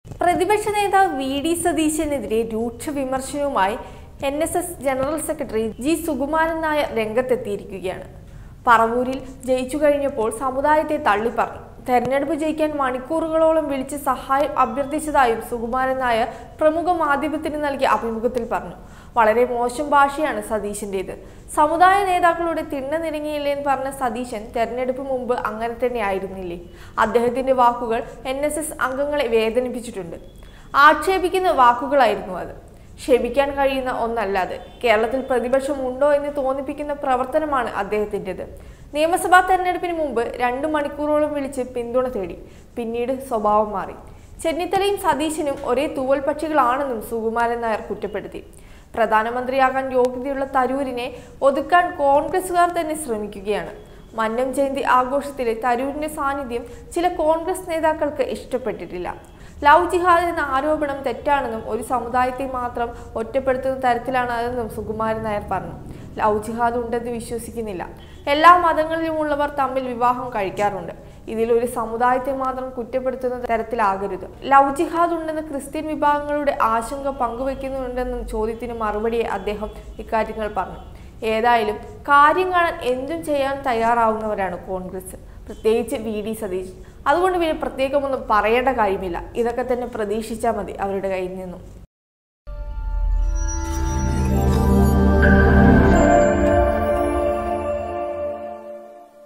പ്രതിപക്ഷ നേതാവ് V D സതീശനെതിരെ രൂക്ഷ വിമർശനവുമായി N S S general secretary G Sukumaran Nair രംഗത്തെത്തിയിരിക്കുകയാണ് പറവൂരിൽ ജയിച്ചു കഴിഞ്ഞപ്പോൾ സമുദായത്തെ തള്ളിപ്പറഞ്ഞു തെരഞ്ഞെടുപ്പ് ജയിക്കാൻ മണിക്കൂറുകളോളം വിളിച്ച് സഹായം അഭ്യർത്ഥിച്ചതായും സുകുമാരൻ നായർ പ്രമുഖ മാധ്യമത്തിന് നൽകിയ അഭിമുഖത്തിൽ പറഞ്ഞു വളരെ മോശം ഭാഷയാണ് സതീശന്റേത് സമുദായ നേതാക്കളുടെ തിണ്ണ നിരങ്ങിയില്ലേന്ന് പറഞ്ഞ സതീശൻ തെരഞ്ഞെടുപ്പ് മുമ്പ് അങ്ങനെ തന്നെ ആയിരുന്നില്ലേ അദ്ദേഹത്തിന്റെ വാക്കുകൾ എൻ അംഗങ്ങളെ വേദനിപ്പിച്ചിട്ടുണ്ട് ആക്ഷേപിക്കുന്ന വാക്കുകളായിരുന്നു അത് ക്ഷമിക്കാൻ കഴിയുന്ന ഒന്നല്ലാതെ കേരളത്തിൽ പ്രതിപക്ഷം ഉണ്ടോ എന്ന് തോന്നിപ്പിക്കുന്ന പ്രവർത്തനമാണ് അദ്ദേഹത്തിൻ്റെത് നിയമസഭാ തെരഞ്ഞെടുപ്പിന് മുമ്പ് രണ്ടു മണിക്കൂറോളം വിളിച്ച് പിന്തുണ തേടി പിന്നീട് സ്വഭാവം മാറി ചെന്നിത്തലയും സതീശനും ഒരേ തൂവൽ പക്ഷികളാണെന്നും സുകുമാരൻ നായർ കുറ്റപ്പെടുത്തി പ്രധാനമന്ത്രിയാകാൻ യോഗ്യതയുള്ള തരൂരിനെ ഒതുക്കാൻ കോൺഗ്രസുകാർ തന്നെ ശ്രമിക്കുകയാണ് മന്നം ജയന്തി ആഘോഷത്തിലെ തരൂരിന്റെ സാന്നിധ്യം ചില കോൺഗ്രസ് നേതാക്കൾക്ക് ഇഷ്ടപ്പെട്ടിട്ടില്ല ലവ് ജിഹാദ് എന്ന ആരോപണം തെറ്റാണെന്നും ഒരു സമുദായത്തെ മാത്രം ഒറ്റപ്പെടുത്തുന്ന തരത്തിലാണ് അതെന്നും സുകുമാരൻ നായർ പറഞ്ഞു ലവ് ജിഹാദ് ഉണ്ടെന്ന് വിശ്വസിക്കുന്നില്ല എല്ലാ മതങ്ങളിലുമുള്ളവർ തമ്മിൽ വിവാഹം കഴിക്കാറുണ്ട് ഇതിൽ ഒരു സമുദായത്തെ മാത്രം കുറ്റപ്പെടുത്തുന്ന തരത്തിലാകരുത് ലവ് ജിഹാദ് ഉണ്ടെന്ന് ക്രിസ്ത്യൻ വിഭാഗങ്ങളുടെ ആശങ്ക പങ്കുവെക്കുന്നുണ്ടെന്നും ചോദ്യത്തിന് മറുപടിയെ അദ്ദേഹം ഇക്കാര്യങ്ങൾ പറഞ്ഞു ഏതായാലും കാര്യം കാണാൻ എന്തും ചെയ്യാൻ തയ്യാറാവുന്നവരാണ് കോൺഗ്രസ് പ്രത്യേകിച്ച് വി ഡി സതീശൻ അതുകൊണ്ട് പിന്നെ പ്രത്യേകമൊന്നും പറയേണ്ട കാര്യമില്ല ഇതൊക്കെ തന്നെ പ്രതീക്ഷിച്ചാൽ മതി അവരുടെ കയ്യിൽ നിന്നും